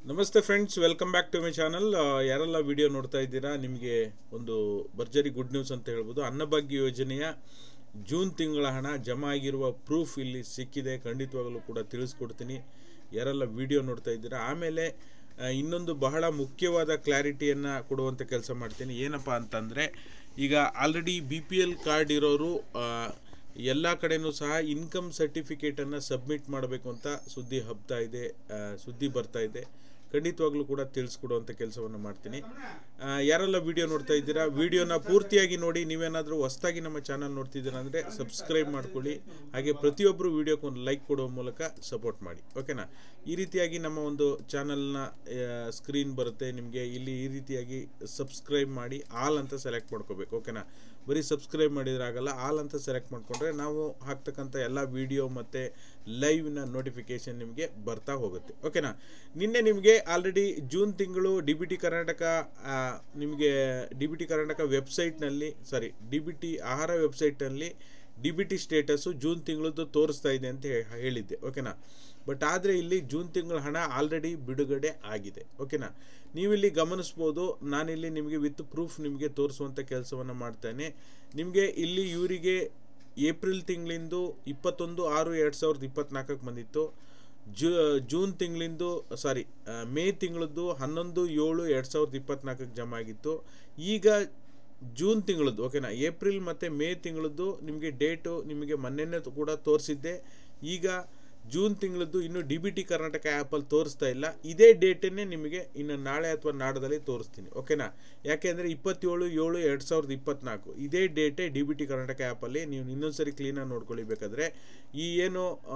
ನಮಸ್ತೆ friends welcome back to my channel ಯಾರೆಲ್ಲ video ನೋಡ್ತಾ ಇದ್ದೀರಾ ನಿಮಗೆ ಒಂದು ಭರ್ಜರಿ ಗುಡ್ ನ್ಯೂಸ್ ಅಂತ ಹೇಳ್ಬೋದು ಅನ್ನಭಾಗ್ಯ ಯೋಜನೆಯ ಜೂನ್ ತಿಂಗಳ ಹಣ ಜಮಾ ಆಗಿರುವ ಪ್ರೂಫ್ ಇಲ್ಲಿ ಸಿಕ್ಕಿದೆ ಖಂಡಿತವಾಗಲೂ ಕೂಡ ತಿಳಿಸ್ಕೊಡ್ತೀನಿ ಯಾರೆಲ್ಲ ವಿಡಿಯೋ ನೋಡ್ತಾ ಇದ್ದೀರಾ ಆಮೇಲೆ ಆ, ಇನ್ನೊಂದು ಬಹಳ ಮುಖ್ಯವಾದ ಕ್ಲಾರಿಟಿಯನ್ನು ಕೊಡುವಂಥ ಕೆಲಸ ಮಾಡ್ತೀನಿ ಏನಪ್ಪ ಅಂತಂದರೆ ಈಗ already B P L card ಇರೋರು ಆ, ಎಲ್ಲ ಕಡೆನೂ ಸಹ ಇನ್ಕಮ್ ಸರ್ಟಿಫಿಕೇಟನ್ನು ಸಬ್ಮಿಟ್ ಮಾಡಬೇಕು ಅಂತ ಸುದ್ದಿ ಹಬ್ತಾ ಇದೆ ಆ, ಸುದ್ದಿ ಬರ್ತಾ ಇದೆ ಖಂಡಿತವಾಗ್ಲೂ ಕೂಡ ತಿಳಿಸ್ಕೊಡುವಂಥ ಕೆಲಸವನ್ನು ಮಾಡ್ತೀನಿ ಆ, ಯಾರೆಲ್ಲ ವಿಡಿಯೋ ನೋಡ್ತಾ ಇದ್ದೀರಾ ವಿಡಿಯೋನ ಪೂರ್ತಿಯಾಗಿ ನೋಡಿ ನೀವೇನಾದರೂ ಹೊಸ್ದಾಗಿ ನಮ್ಮ ಚಾನಲ್ ನೋಡ್ತಿದ್ದೀರಾ ಅಂದರೆ ಸಬ್ಸ್ಕ್ರೈಬ್ ಮಾಡ್ಕೊಳ್ಳಿ ಹಾಗೆ ಪ್ರತಿಯೊಬ್ಬರು ವಿಡಿಯೋಕ್ಕೆ ಒಂದು ಲೈಕ್ ಕೊಡುವ ಮೂಲಕ ಸಪೋರ್ಟ್ ಮಾಡಿ ಓಕೆನಾ ಈ ರೀತಿಯಾಗಿ ನಮ್ಮ ಒಂದು ಚಾನಲ್ನ ಸ್ಕ್ರೀನ್ ಬರುತ್ತೆ ನಿಮಗೆ ಇಲ್ಲಿ ಈ ರೀತಿಯಾಗಿ ಸಬ್ಸ್ಕ್ರೈಬ್ ಮಾಡಿ ಆಲ್ ಅಂತ ಸೆಲೆಕ್ಟ್ ಮಾಡ್ಕೋಬೇಕು ಓಕೆನಾ ಬರೀ ಸಬ್ಸ್ಕ್ರೈಬ್ ಮಾಡಿದ್ರೆ ಆಗಲ್ಲ ಆಲ್ ಅಂತ ಸೆಲೆಕ್ಟ್ ಮಾಡಿಕೊಂಡ್ರೆ ನಾವು ಹಾಕ್ತಕ್ಕಂಥ ಎಲ್ಲ ವಿಡಿಯೋ ಮತ್ತು ಲೈವ್ನ ನೋಟಿಫಿಕೇಶನ್ ನಿಮಗೆ ಬರ್ತಾ ಹೋಗುತ್ತೆ ಓಕೆನಾ ನಿನ್ನೆ ನಿಮಗೆ ಆಲ್ರೆಡಿ ಜೂನ್ ತಿಂಗಳು ಡಿ ಬಿ ಟಿ ಕರ್ನಾಟಕ ಆ, ನಿಮಗೆ ಡಿ ಬಿ ಟಿ ಕರ್ನಾಟಕ ವೆಬ್ಸೈಟ್ನಲ್ಲಿ ಸಾರಿ ಡಿ ಬಿ ಟಿ ಆಹಾರ ವೆಬ್ಸೈಟ್ನಲ್ಲಿ D B T status June ತಿಂಗಳದ್ದು ತೋರಿಸ್ತಾ ಇದೆ ಅಂತ ಹೇ- ಹೇಳಿದ್ದೆ ಓಕೆನಾ ಬಟ್ ಆದರೆ ಇಲ್ಲಿ ಜೂನ್ ತಿಂಗಳ ಹಣ ಆಲ್ರೆಡಿ ಬಿಡುಗಡೆ ಆಗಿದೆ ಓಕೆನಾ ನೀವಿಲ್ಲಿ ಗಮನಿಸ್ಬೋದು ನಾನಿಲ್ಲಿ ನಿಮಗೆ ವಿತ್ ಪ್ರೂಫ್ ನಿಮಗೆ ತೋರಿಸುವಂಥ ಕೆಲಸವನ್ನು ಮಾಡ್ತೇನೆ ನಿಮಗೆ ಇಲ್ಲಿ ಇವರಿಗೆ ಏಪ್ರಿಲ್ ತಿಂಗಳಿಂದು ಇಪ್ಪತ್ತೊಂದು ಆರು ಎರಡು ಸಾವಿರದ ಇಪ್ಪತ್ನಾಲ್ಕಕ್ಕೆ ಬಂದಿತ್ತು ಜೂ ಜೂನ್ ತಿಂಗಳಿಂದು ಸಾರಿ ಮೇ ತಿಂಗಳದ್ದು ಹನ್ನೊಂದು ಏಳು ಎರಡು ಸಾವಿರದ ಇಪ್ಪತ್ನಾಲ್ಕಕ್ಕೆ ಜಮಾ ಆಗಿತ್ತು ಈಗ ಜೂನ್ ತಿಂಗಳದ್ದು ಓಕೆನಾ ಏಪ್ರಿಲ್ ಮತ್ತು ಮೇ ತಿಂಗಳದ್ದು ನಿಮಗೆ ಡೇಟು ನಿಮಗೆ ಮೊನ್ನೆನೇ ಕೂಡ ತೋರಿಸಿದ್ದೆ ಈಗ ಜೂನ್ ತಿಂಗಳದ್ದು ಇನ್ನು ಡಿ ಬಿ ಟಿ ಕರ್ನಾಟಕ ಆ್ಯಪಲ್ಲಿ ತೋರಿಸ್ತಾ ಇಲ್ಲ ಇದೇ ಡೇಟನ್ನೇ ನಿಮಗೆ ಇನ್ನು ನಾಳೆ ಅಥವಾ ನಾಡದಲ್ಲಿ ತೋರಿಸ್ತೀನಿ ಓಕೆನಾ ಯಾಕೆಂದರೆ ಇಪ್ಪತ್ತೇಳು ಏಳು ಎರಡು ಸಾವಿರದ ಇಪ್ಪತ್ನಾಲ್ಕು ಇದೇ ಡೇಟೇ ಡಿ ಬಿ ಟಿ ಕರ್ನಾಟಕ ಆ್ಯಪಲ್ಲಿ ನೀವು ಇನ್ನೊಂದ್ಸರಿ ಕ್ಲೀನಾಗಿ ನೋಡ್ಕೊಳ್ಳಿ ಬೇಕಾದ್ರೆ ಈ ಏನು ಆ,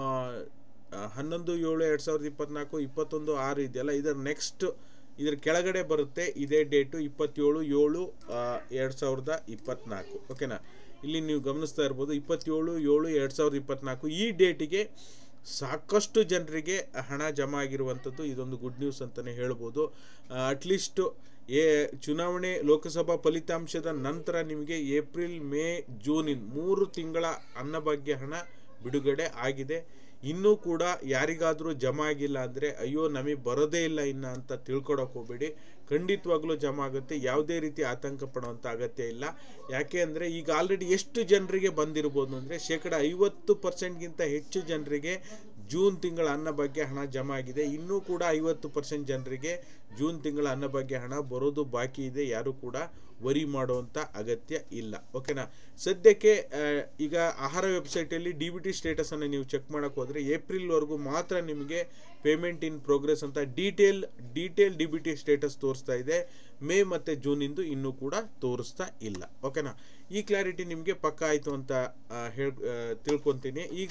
ಆ, ಹನ್ನೊಂದು ಏಳು ಎರಡು ಸಾವಿರದ ಇಪ್ಪತ್ನಾಲ್ಕು ಇಪ್ಪತ್ತೊಂದು ಆರು ಇದೆಯಲ್ಲ ಇದರ ನೆಕ್ಸ್ಟ್ ಇದ್ರ ಕೆಳಗಡೆ ಬರುತ್ತೆ ಇದೇ ಡೇಟು ಇಪ್ಪತ್ತೇಳು ಏಳು ಎರಡು ಸಾವಿರದ ಇಪ್ಪತ್ನಾಲ್ಕು ಓಕೆನಾ ಇಲ್ಲಿ ನೀವು ಗಮನಿಸ್ತಾ ಇರ್ಬೋದು ಇಪ್ಪತ್ತೇಳು ಏಳು ಎರಡು ಸಾವಿರದ ಇಪ್ಪತ್ನಾಲ್ಕು ಈ ಡೇಟಿಗೆ ಸಾಕಷ್ಟು ಜನರಿಗೆ ಹಣ ಜಮಾ ಆಗಿರುವಂಥದ್ದು ಇದೊಂದು ಗುಡ್ ನ್ಯೂಸ್ ಅಂತಲೇ ಹೇಳ್ಬೋದು ಅಟ್ಲೀಸ್ಟ್ ಏ ಚುನಾವಣೆ ಲೋಕಸಭಾ ಫಲಿತಾಂಶದ ನಂತರ ನಿಮಗೆ ಏಪ್ರಿಲ್ ಮೇ ಜೂನಿನ ಮೂರು ತಿಂಗಳ ಅನ್ನಭಾಗ್ಯ ಹಣ ಬಿಡುಗಡೆ ಆಗಿದೆ ಇನ್ನೂ ಕೂಡ ಯಾರಿಗಾದರೂ ಜಮಾ ಆಗಿಲ್ಲ ಅಂದರೆ ಅಯ್ಯೋ ನಮಗೆ ಬರೋದೇ ಇಲ್ಲ ಇನ್ನು ಅಂತ ತಿಳ್ಕೊಳಕ್ಕೆ ಹೋಗಬೇಡಿ ಖಂಡಿತವಾಗ್ಲೂ ಜಮಾ ಆಗುತ್ತೆ ಯಾವುದೇ ರೀತಿ ಆತಂಕ ಪಡುವಂಥ ಅಗತ್ಯ ಇಲ್ಲ ಯಾಕೆ ಅಂದರೆ ಈಗ ಆಲ್ರೆಡಿ ಎಷ್ಟು ಜನರಿಗೆ ಬಂದಿರ್ಬೋದು ಅಂದರೆ ಶೇಕಡ ಐವತ್ತು ಪರ್ಸೆಂಟ್ಗಿಂತ ಹೆಚ್ಚು ಜನರಿಗೆ ಜೂನ್ ತಿಂಗಳ ಅನ್ನಭಾಗ್ಯ ಹಣ ಜಮಾ ಆಗಿದೆ ಇನ್ನೂ ಕೂಡ ಐವತ್ತು ಪರ್ಸೆಂಟ್ ಜನರಿಗೆ ಜೂನ್ ತಿಂಗಳ ಅನ್ನಭಾಗ್ಯ ಹಣ ಬರೋದು ಬಾಕಿ ಇದೆ ಯಾರು ಕೂಡ ವರಿ ಮಾಡುವಂಥ ಅಗತ್ಯ ಇಲ್ಲ ಓಕೆನಾ ಸದ್ಯಕ್ಕೆ ಆ, ಈಗ ಆಹಾರ ವೆಬ್ಸೈಟಲ್ಲಿ ಡಿ ಬಿ ಟಿ ಸ್ಟೇಟಸನ್ನು ನೀವು ಚೆಕ್ ಮಾಡೋಕ್ಕೆ ಹೋದರೆ ಏಪ್ರಿಲ್ವರೆಗೂ ಮಾತ್ರ ನಿಮಗೆ ಪೇಮೆಂಟ್ ಇನ್ ಪ್ರೋಗ್ರೆಸ್ ಅಂತ detail detail D B T status ತೋರಿಸ್ತಾ ಇದೆ ಮೇ ಮತ್ತು ಜೂನಿಂದು ಇನ್ನೂ ಕೂಡ ತೋರಿಸ್ತಾ ಇಲ್ಲ ಓಕೆನಾ ಈ ಕ್ಲಾರಿಟಿ ನಿಮಗೆ ಪಕ್ಕ ಆಯಿತು ಅಂತ ಆ, ಹೇಳ್ ಆ, ತಿಳ್ಕೊತೀನಿ ಈಗ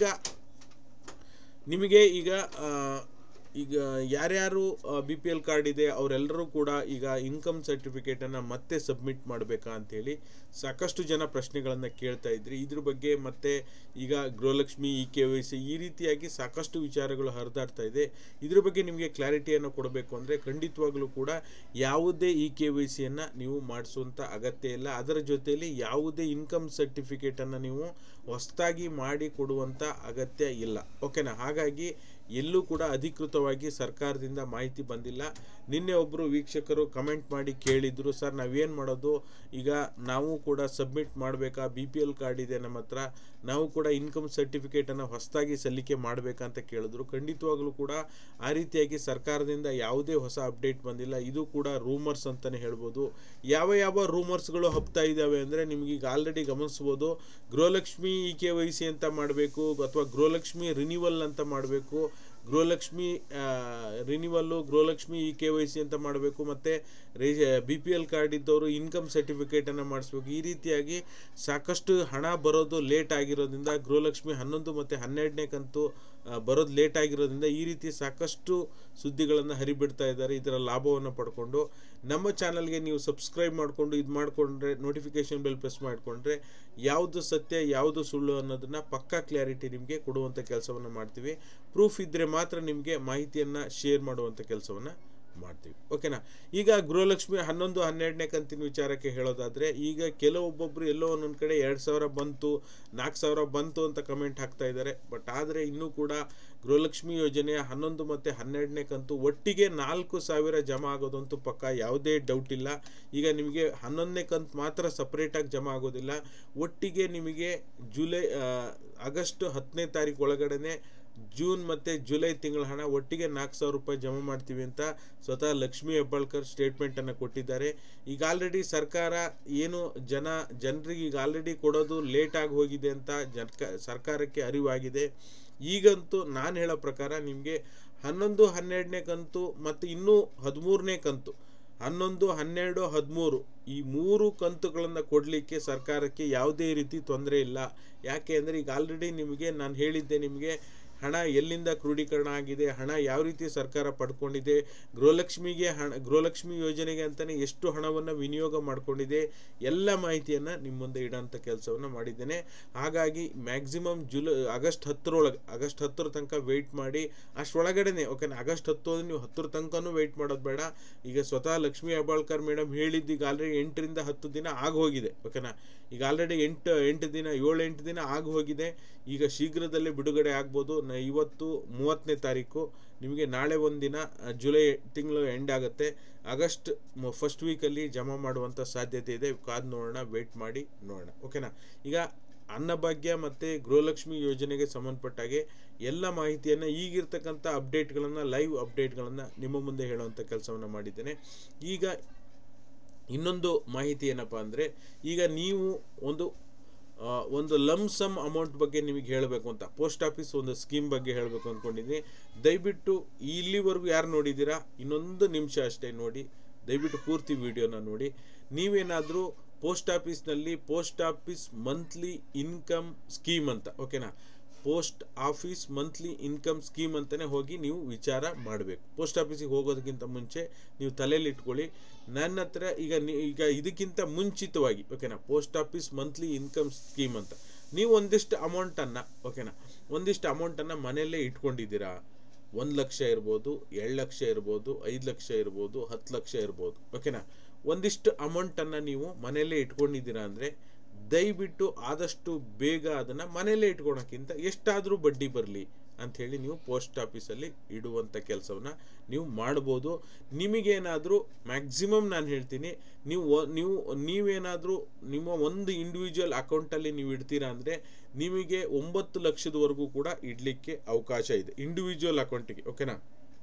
ನಿಮಗೆ ಈಗ ಆ, ಈಗ ಯಾರ್ಯಾರು ಬಿ ಪಿ ಎಲ್ ಕಾರ್ಡ್ ಇದೆ ಅವರೆಲ್ಲರೂ ಕೂಡ ಈಗ ಇನ್ಕಮ್ ಸರ್ಟಿಫಿಕೇಟನ್ನು ಮತ್ತೆ ಸಬ್ಮಿಟ್ ಮಾಡಬೇಕಾ ಅಂತೇಳಿ ಸಾಕಷ್ಟು ಜನ ಪ್ರಶ್ನೆಗಳನ್ನು ಕೇಳ್ತಾ ಇದ್ರಿ ಇದ್ರ ಬಗ್ಗೆ ಮತ್ತೆ ಈಗ Gruhalakshmi E K Y C ಈ ರೀತಿಯಾಗಿ ಸಾಕಷ್ಟು ವಿಚಾರಗಳು ಹರಿದಾಡ್ತಾ ಇದೆ ಇದ್ರ ಬಗ್ಗೆ ನಿಮಗೆ ಕ್ಲಾರಿಟಿಯನ್ನು ಕೊಡಬೇಕು ಅಂದರೆ ಖಂಡಿತವಾಗ್ಲೂ ಕೂಡ ಯಾವುದೇ ಇ ಕೆ ವೈ ಸಿಯನ್ನು ನೀವು ಮಾಡಿಸುವಂಥ ಅಗತ್ಯ ಇಲ್ಲ ಅದರ ಜೊತೆಯಲ್ಲಿ ಯಾವುದೇ ಇನ್ಕಮ್ ಸರ್ಟಿಫಿಕೇಟನ್ನು ನೀವು ಹೊಸದಾಗಿ ಮಾಡಿ ಕೊಡುವಂಥ ಅಗತ್ಯ ಇಲ್ಲ ಓಕೆನಾ ಹಾಗಾಗಿ ಎಲ್ಲೂ ಕೂಡ ಅಧಿಕೃತವಾಗಿ ಸರ್ಕಾರದಿಂದ ಮಾಹಿತಿ ಬಂದಿಲ್ಲ ನಿನ್ನೆ ಒಬ್ಬರು ವೀಕ್ಷಕರು ಕಮೆಂಟ್ ಮಾಡಿ ಕೇಳಿದ್ರು ಸರ್ ನಾವೇನು ಮಾಡೋದು ಈಗ ನಾವು ಕೂಡ ಸಬ್ಮಿಟ್ ಮಾಡಬೇಕಾ ಬಿ ಪಿ ಎಲ್ ಕಾರ್ಡ್ ಇದೆ ನಮ್ಮ ಹತ್ರ ನಾವು ಕೂಡ ಇನ್ಕಮ್ ಸರ್ಟಿಫಿಕೇಟನ್ನು ಹೊಸದಾಗಿ ಸಲ್ಲಿಕೆ ಮಾಡಬೇಕಾ ಅಂತ ಕೇಳಿದ್ರು ಖಂಡಿತವಾಗ್ಲೂ ಕೂಡ ಆ ರೀತಿಯಾಗಿ ಸರ್ಕಾರದಿಂದ ಯಾವುದೇ ಹೊಸ ಅಪ್ಡೇಟ್ ಬಂದಿಲ್ಲ ಇದು ಕೂಡ ರೂಮರ್ಸ್ ಅಂತಲೇ ಹೇಳ್ಬೋದು ಯಾವ ಯಾವ ರೂಮರ್ಸ್ಗಳು ಹಬ್ತಾ ಇದ್ದಾವೆ ಅಂದರೆ ನಿಮ್ಗೆ ಈಗ ಆಲ್ರೆಡಿ ಗಮನಿಸ್ಬೋದು Gruhalakshmi E K Y C ಅಂತ ಮಾಡಬೇಕು ಅಥವಾ ಗೃಹಲಕ್ಷ್ಮಿ ರಿನಿವಲ್ ಅಂತ ಮಾಡಬೇಕು Gruhalakshmi renewal Gruhalakshmi E K Y C ಅಂತ ಮಾಡಬೇಕು ಮತ್ತು ರೇ ಬಿ ಪಿ ಎಲ್ ಕಾರ್ಡ್ ಇದ್ದವರು ಇನ್ಕಮ್ ಸರ್ಟಿಫಿಕೇಟನ್ನು ಮಾಡಿಸ್ಬೇಕು ಈ ರೀತಿಯಾಗಿ ಸಾಕಷ್ಟು ಹಣ ಬರೋದು ಲೇಟ್ ಆಗಿರೋದ್ರಿಂದ ಗೃಹಲಕ್ಷ್ಮಿ ಹನ್ನೊಂದು ಮತ್ತು ಹನ್ನೆರಡನೇ ಕಂತು ಆ, ಬರೋದು ಲೇಟ್ ಆಗಿರೋದ್ರಿಂದ ಈ ರೀತಿ ಸಾಕಷ್ಟು ಸುದ್ದಿಗಳನ್ನು ಹರಿಬಿಡ್ತಾ ಇದ್ದಾರೆ ಇದರ ಲಾಭವನ್ನು ಪಡ್ಕೊಂಡು ನಮ್ಮ ಚಾನಲ್ಗೆ ನೀವು ಸಬ್ಸ್ಕ್ರೈಬ್ ಮಾಡಿಕೊಂಡು ಇದು ಮಾಡಿಕೊಂಡ್ರೆ ನೋಟಿಫಿಕೇಶನ್ ಬೆಲ್ ಪ್ರೆಸ್ ಮಾಡಿಕೊಂಡ್ರೆ ಯಾವುದು ಸತ್ಯ ಯಾವುದು ಸುಳ್ಳು ಅನ್ನೋದನ್ನು ಪಕ್ಕಾ ಕ್ಲಾರಿಟಿ ನಿಮಗೆ ಕೊಡುವಂಥ ಕೆಲಸವನ್ನು ಮಾಡ್ತೀವಿ ಪ್ರೂಫ್ ಇದ್ದರೆ ಮಾತ್ರ ನಿಮಗೆ ಮಾಹಿತಿಯನ್ನು ಶೇರ್ ಮಾಡುವಂಥ ಕೆಲಸವನ್ನು ಮಾಡ್ತೀವಿ ಓಕೆನಾ ಈಗ ಗೃಹಲಕ್ಷ್ಮಿ ಹನ್ನೊಂದು ಹನ್ನೆರಡನೇ ಕಂತಿನ ವಿಚಾರಕ್ಕೆ ಹೇಳೋದಾದರೆ ಈಗ ಕೆಲವೊಬ್ಬೊಬ್ಬರು ಎಲ್ಲೋ ಒಂದೊಂದು ಕಡೆ ಎರಡು ಸಾವಿರ ಬಂತು ನಾಲ್ಕು ಸಾವಿರ ಬಂತು ಅಂತ ಕಮೆಂಟ್ ಹಾಕ್ತಾ ಇದ್ದಾರೆ ಬಟ್ ಆದರೆ ಇನ್ನೂ ಕೂಡ ಗೃಹಲಕ್ಷ್ಮಿ ಯೋಜನೆಯ ಹನ್ನೊಂದು ಮತ್ತು ಹನ್ನೆರಡನೇ ಕಂತು ಒಟ್ಟಿಗೆ ನಾಲ್ಕು ಸಾವಿರ ಜಮಾ ಆಗೋದಂತೂ ಪಕ್ಕ ಯಾವುದೇ ಡೌಟ್ ಇಲ್ಲ ಈಗ ನಿಮಗೆ ಹನ್ನೊಂದನೇ ಕಂತು ಮಾತ್ರ ಸಪ್ರೇಟಾಗಿ ಜಮಾ ಆಗೋದಿಲ್ಲ ಒಟ್ಟಿಗೆ ನಿಮಗೆ ಜುಲೈ ಆ, ಆಗಸ್ಟ್ ಹತ್ತನೇ ತಾರೀಕು ಒಳಗಡೆನೆ ಜೂನ್ ಮತ್ತು ಜುಲೈ ತಿಂಗಳ ಹಣ ಒಟ್ಟಿಗೆ ನಾಲ್ಕು ಸಾವಿರ ರೂಪಾಯಿ ಜಮಾ ಮಾಡ್ತೀವಿ ಅಂತ ಸ್ವತಃ ಲಕ್ಷ್ಮೀ ಹೆಬ್ಬಾಳ್ಕರ್ ಸ್ಟೇಟ್ಮೆಂಟನ್ನು ಕೊಟ್ಟಿದ್ದಾರೆ ಈಗ ಆಲ್ರೆಡಿ ಸರ್ಕಾರ ಏನು ಜನ ಜನರಿಗೆ ಈಗ ಆಲ್ರೆಡಿ ಕೊಡೋದು ಲೇಟ್ ಆಗಿ ಹೋಗಿದೆ ಅಂತ ಜನ ಸರ್ಕಾರಕ್ಕೆ ಅರಿವಾಗಿದೆ ಈಗಂತೂ ನಾನು ಹೇಳೋ ಪ್ರಕಾರ ನಿಮಗೆ ಹನ್ನೊಂದು ಹನ್ನೆರಡನೇ ಕಂತು ಮತ್ತು ಇನ್ನೂ ಹದಿಮೂರನೇ ಕಂತು ಹನ್ನೊಂದು ಹನ್ನೆರಡು ಹದಿಮೂರು ಈ ಮೂರು ಕಂತುಗಳನ್ನು ಕೊಡಲಿಕ್ಕೆ ಸರ್ಕಾರಕ್ಕೆ ಯಾವುದೇ ರೀತಿ ತೊಂದರೆ ಇಲ್ಲ ಯಾಕೆ ಅಂದರೆ ಈಗ ಆಲ್ರೆಡಿ ನಿಮಗೆ ನಾನು ಹೇಳಿದ್ದೆ ನಿಮಗೆ ಹಣ ಎಲ್ಲಿಂದ ಕ್ರೋಢೀಕರಣ ಆಗಿದೆ ಹಣ ಯಾವ ರೀತಿ ಸರ್ಕಾರ ಪಡ್ಕೊಂಡಿದೆ ಗೃಹಲಕ್ಷ್ಮಿಗೆ ಹಣ ಗೃಹಲಕ್ಷ್ಮಿ ಯೋಜನೆಗೆ ಅಂತಲೇ ಎಷ್ಟು ಹಣವನ್ನು ವಿನಿಯೋಗ ಮಾಡಿಕೊಂಡಿದೆ ಎಲ್ಲ ಮಾಹಿತಿಯನ್ನು ನಿಮ್ಮ ಮುಂದೆ ಇಡೋಂಥ ಕೆಲಸವನ್ನು ಮಾಡಿದ್ದೇನೆ ಹಾಗಾಗಿ ಮ್ಯಾಕ್ಸಿಮಮ್ ಜುಲೈ ಆಗಸ್ಟ್ ಹತ್ತರೊಳಗೆ ಆಗಸ್ಟ್ ಹತ್ತರ ತನಕ ವೆಯ್ಟ್ ಮಾಡಿ ಅಷ್ಟರೊಳಗಡೆನೆ ಓಕೆನಾ ಆಗಸ್ಟ್ ಹತ್ತು ಅಂದ್ರೆ ನೀವು ಹತ್ತರ ತನಕನೂ ವೆಯ್ಟ್ ಮಾಡೋದು ಬೇಡ ಈಗ ಸ್ವತಃ ಲಕ್ಷ್ಮೀ ಹೆಬ್ಬಾಳ್ಕರ್ ಮೇಡಮ್ ಹೇಳಿದ್ದು ಈಗ ಆಲ್ರೆಡಿ ಎಂಟರಿಂದ ಹತ್ತು ದಿನ ಆಗೋಗಿದೆ ಓಕೆನಾ ಈಗ ಆಲ್ರೆಡಿ ಎಂಟು ಎಂಟು ದಿನ ಏಳು ಎಂಟು ದಿನ ಆಗಿ ಹೋಗಿದೆ ಈಗ ಶೀಘ್ರದಲ್ಲೇ ಬಿಡುಗಡೆ ಆಗ್ಬೋದು ನ- ಇವತ್ತು ಮೂವತ್ತನೇ ತಾರೀಕು ನಿಮಗೆ ನಾಳೆ ಒಂದು ದಿನ ಆ, ಜುಲೈ ತಿಂಗಳು ಎಂಡ್ ಆಗುತ್ತೆ ಆಗಸ್ಟ್ ಫಸ್ಟ್ ವೀಕಲ್ಲಿ ಜಮಾ ಮಾಡುವಂಥ ಸಾಧ್ಯತೆ ಇದೆ ಕಾದು ನೋಡೋಣ ವೆಯ್ಟ್ ಮಾಡಿ ನೋಡೋಣ ಓಕೆನಾ ಈಗ ಅನ್ನಭಾಗ್ಯ ಮತ್ತು ಗೃಹಲಕ್ಷ್ಮಿ ಯೋಜನೆಗೆ ಸಂಬಂಧಪಟ್ಟಾಗೆ ಎಲ್ಲ ಮಾಹಿತಿಯನ್ನು ಈಗಿರ್ತಕ್ಕಂಥ ಅಪ್ಡೇಟ್ಗಳನ್ನು ಲೈವ್ ಅಪ್ಡೇಟ್ಗಳನ್ನು ನಿಮ್ಮ ಮುಂದೆ ಹೇಳುವಂಥ ಕೆಲಸವನ್ನು ಮಾಡಿದ್ದೇನೆ ಈಗ ಇನ್ನೊಂದು ಮಾಹಿತಿ ಏನಪ್ಪ ಅಂದರೆ ಈಗ ನೀವು ಒಂದು ಆ, ಒಂದು ಲಮ್ಸಮ್ ಅಮೌಂಟ್ ಬಗ್ಗೆ ನಿಮಗೆ ಹೇಳಬೇಕು ಅಂತ ಪೋಸ್ಟ್ ಆಫೀಸ್ ಒಂದು ಸ್ಕೀಮ್ ಬಗ್ಗೆ ಹೇಳಬೇಕು ಅಂದ್ಕೊಂಡಿದ್ದೀನಿ ದಯವಿಟ್ಟು ಇಲ್ಲಿವರೆಗೂ ಯಾರು ನೋಡಿದ್ದೀರಾ ಇನ್ನೊಂದು ನಿಮಿಷ ಅಷ್ಟೇ ನೋಡಿ ದಯವಿಟ್ಟು ಪೂರ್ತಿ ವಿಡಿಯೋನ ನೋಡಿ ನೀವೇನಾದರೂ ಪೋಸ್ಟ್ ಆಫೀಸ್ನಲ್ಲಿ post office monthly income scheme ಅಂತ ಓಕೆನಾ post office monthly income scheme ಅಂತಲೇ ಹೋಗಿ ನೀವು ವಿಚಾರ ಮಾಡಬೇಕು ಪೋಸ್ಟ್ ಆಫೀಸಿಗೆ ಹೋಗೋದಕ್ಕಿಂತ ಮುಂಚೆ ನೀವು ತಲೆಯಲ್ಲಿ ಇಟ್ಕೊಳ್ಳಿ ನನ್ನ ಹತ್ರ ಈಗ ನೀ- ಈಗ ಇದಕ್ಕಿಂತ ಮುಂಚಿತವಾಗಿ ಓಕೆನಾ post office monthly income scheme ಅಂತ ನೀವು ಒಂದಿಷ್ಟು ಅಮೌಂಟನ್ನು ಓಕೆನಾ ಒಂದಿಷ್ಟು ಅಮೌಂಟನ್ನು ಮನೆಯಲ್ಲೇ ಇಟ್ಕೊಂಡಿದ್ದೀರಾ ಒಂದು ಲಕ್ಷ ಇರ್ಬೋದು ಎರಡು ಲಕ್ಷ ಇರ್ಬೋದು ಐದು ಲಕ್ಷ ಇರ್ಬೋದು ಹತ್ತು ಲಕ್ಷ ಇರ್ಬೋದು ಓಕೆನಾ ಒಂದಿಷ್ಟು ಅಮೌಂಟನ್ನು ನೀವು ಮನೆಯಲ್ಲೇ ಇಟ್ಕೊಂಡಿದ್ದೀರಾ ಅಂದರೆ ದಯವಿಟ್ಟು ಆದಷ್ಟು ಬೇಗ ಅದನ್ನು ಮನೆಯಲ್ಲೇ ಇಟ್ಕೊಳಕ್ಕಿಂತ ಎಷ್ಟಾದರೂ ಬಡ್ಡಿ ಬರಲಿ ಅಂಥೇಳಿ ನೀವು ಪೋಸ್ಟ್ ಆಫೀಸಲ್ಲಿ ಇಡುವಂಥ ಕೆಲಸವನ್ನು ನೀವು ಮಾಡ್ಬೋದು ನಿಮಗೇನಾದರೂ ಮ್ಯಾಕ್ಸಿಮಮ್ ನಾನು ಹೇಳ್ತೀನಿ ನೀವು ಒ- ನೀವು ನೀವೇನಾದರೂ ನಿಮ್ಮ ಒಂದು ಇಂಡಿವಿಜುವಲ್ ಅಕೌಂಟಲ್ಲಿ ನೀವು ಇಡ್ತೀರಾ ಅಂದರೆ ನಿಮಗೆ ಒಂಬತ್ತು ಲಕ್ಷದವರೆಗೂ ಕೂಡ ಇಡಲಿಕ್ಕೆ ಅವಕಾಶ ಇದೆ ಇಂಡಿವಿಜುವಲ್ ಅಕೌಂಟಿಗೆ ಓಕೆನಾ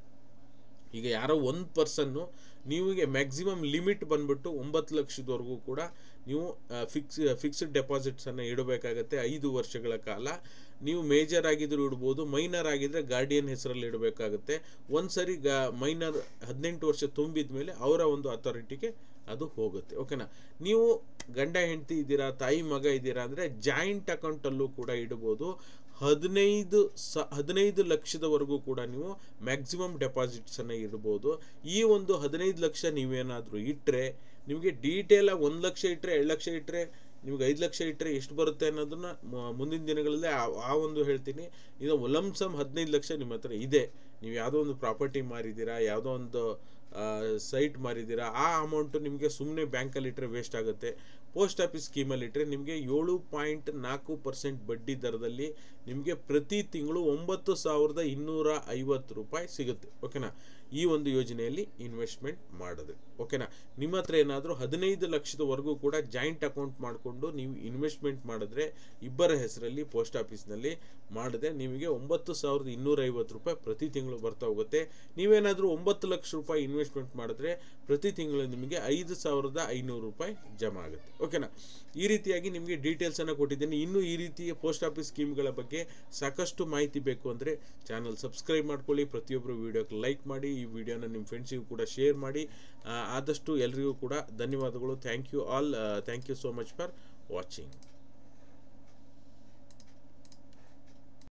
ಈಗ ಯಾರೋ ಒಂದು ಪರ್ಸನ್ನು ನೀವಿಗೆ ಮ್ಯಾಕ್ಸಿಮಮ್ ಲಿಮಿಟ್ ಬಂದ್ಬಿಟ್ಟು ಒಂಬತ್ತು ಲಕ್ಷದವರೆಗೂ ಕೂಡ ನೀವು ಫಿಕ್ಸ್ ಫಿಕ್ಸ್ಡ್ ಡೆಪಾಸಿಟ್ಸನ್ನು ಇಡಬೇಕಾಗತ್ತೆ ಐದು ವರ್ಷಗಳ ಕಾಲ ನೀವು ಮೇಜರ್ ಆಗಿದ್ರು ಇಡ್ಬೋದು ಮೈನರ್ ಆಗಿದ್ರೆ ಗಾರ್ಡಿಯನ್ ಹೆಸರಲ್ಲಿ ಇಡಬೇಕಾಗುತ್ತೆ ಒಂದು ಸರಿ ಗಾ ಮೈನರ್ ಹದಿನೆಂಟು ವರ್ಷ ತುಂಬಿದ ಮೇಲೆ ಅವರ ಒಂದು ಅಥಾರಿಟಿಗೆ ಅದು ಹೋಗುತ್ತೆ ಓಕೆನಾ ನೀವು ಗಂಡ ಹೆಂಡತಿ ಇದ್ದೀರಾ ತಾಯಿ ಮಗ ಇದ್ದೀರಾ ಅಂದರೆ ಜಾಯಿಂಟ್ ಅಕೌಂಟಲ್ಲೂ ಕೂಡ ಇಡ್ಬೋದು ಹದಿನೈದು ಸ ಹದಿನೈದು ಲಕ್ಷದವರೆಗೂ ಕೂಡ ನೀವು ಮ್ಯಾಕ್ಸಿಮಮ್ ಡೆಪಾಸಿಟ್ಸನ್ನು ಇಡ್ಬೋದು ಈ ಒಂದು ಹದಿನೈದು ಲಕ್ಷ ನೀವೇನಾದರೂ ಇಟ್ಟರೆ ನಿಮಗೆ ಡೀಟೇಲಾಗಿ ಒಂದು ಲಕ್ಷ ಇಟ್ಟರೆ ಎರಡು ಲಕ್ಷ ಇಟ್ಟರೆ ನಿಮ್ಗೆ ಐದು ಲಕ್ಷ ಇಟ್ಟರೆ ಎಷ್ಟು ಬರುತ್ತೆ ಅನ್ನೋದನ್ನ ಮ- ಮುಂದಿನ ದಿನಗಳಲ್ಲಿ ಆ ಆ ಒಂದು ಹೇಳ್ತೀನಿ ಇದು ಲಮ್ಸಮ್ ಹದಿನೈದು ಲಕ್ಷ ನಿಮ್ಮ ಹತ್ರ ಇದೆ ನೀವು ಯಾವುದೋ ಒಂದು ಪ್ರಾಪರ್ಟಿ ಮಾರಿದ್ದೀರಾ ಯಾವುದೋ ಒಂದು ಸೈಟ್ ಮಾರಿದ್ದೀರಾ ಆ ಅಮೌಂಟು ನಿಮಗೆ ಸುಮ್ಮನೆ ಬ್ಯಾಂಕಲ್ಲಿ ಇಟ್ಟರೆ ವೇಸ್ಟ್ ಆಗುತ್ತೆ ಪೋಸ್ಟ್ ಆಫೀಸ್ ಸ್ಕೀಮಲ್ಲಿ ಇಟ್ಟರೆ ನಿಮಗೆ ಏಳು ಪಾಯಿಂಟ್ ನಾಲ್ಕು ಪರ್ಸೆಂಟ್ ಬಡ್ಡಿ ದರದಲ್ಲಿ ನಿಮಗೆ ಪ್ರತಿ ತಿಂಗಳು ಒಂಬತ್ತು ಸಾವಿರದ ಇನ್ನೂರ ಐವತ್ತು ರೂಪಾಯಿ ಸಿಗುತ್ತೆ ಓಕೆನಾ ಈ ಒಂದು ಯೋಜನೆಯಲ್ಲಿ ಇನ್ವೆಸ್ಟ್ಮೆಂಟ್ ಮಾಡಿದ್ರೆ ಓಕೆನಾ ನಿಮ್ಮ ಹತ್ರ ಏನಾದರೂ ಹದಿನೈದು ಲಕ್ಷದವರೆಗೂ ಕೂಡ ಜಾಯಿಂಟ್ ಅಕೌಂಟ್ ಮಾಡಿಕೊಂಡು ನೀವು ಇನ್ವೆಸ್ಟ್ಮೆಂಟ್ ಮಾಡಿದ್ರೆ ಇಬ್ಬರ ಹೆಸರಲ್ಲಿ ಪೋಸ್ಟ್ ಆಫೀಸ್ನಲ್ಲಿ ಮಾಡಿದ್ರೆ ನಿಮಗೆ ಒಂಬತ್ತು ಸಾವಿರದ ಇನ್ನೂರ ಐವತ್ತು ರೂಪಾಯಿ ಪ್ರತಿ ತಿಂಗಳು ಬರ್ತಾ ಹೋಗುತ್ತೆ ನೀವೇನಾದರೂ ಒಂಬತ್ತು ಲಕ್ಷ ರೂಪಾಯಿ ಇನ್ವೆಸ್ಟ್ಮೆಂಟ್ ಮಾಡಿದ್ರೆ ಪ್ರತಿ ತಿಂಗಳು ನಿಮಗೆ ಐದು ಸಾವಿರದ ಐನೂರು ರೂಪಾಯಿ ಜಮಾ ಆಗುತ್ತೆ ಓಕೆನಾ ಈ ರೀತಿಯಾಗಿ ನಿಮಗೆ ಡೀಟೇಲ್ಸನ್ನು ಕೊಟ್ಟಿದ್ದೇನೆ ಇನ್ನೂ ಈ ರೀತಿಯ ಪೋಸ್ಟ್ ಆಫೀಸ್ ಸ್ಕೀಮ್ಗಳ ಬಗ್ಗೆ ಸಾಕಷ್ಟು ಮಾಹಿತಿ ಬೇಕು ಅಂದರೆ ಚಾನಲ್ ಸಬ್ಸ್ಕ್ರೈಬ್ ಮಾಡ್ಕೊಳ್ಳಿ ಪ್ರತಿಯೊಬ್ಬರು ವೀಡಿಯೋಕ್ಕೆ ಲೈಕ್ ಮಾಡಿ ಈ ವಿಡಿಯೋನ ನಿಮ್ಮ ಫ್ರೆಂಡ್ಸಿಗೂ ಕೂಡ ಶೇರ್ ಮಾಡಿ ಆ, ಆದಷ್ಟು ಎಲ್ರಿಗೂ ಕೂಡ ಧನ್ಯವಾದಗಳು thank you all thank you so much for watching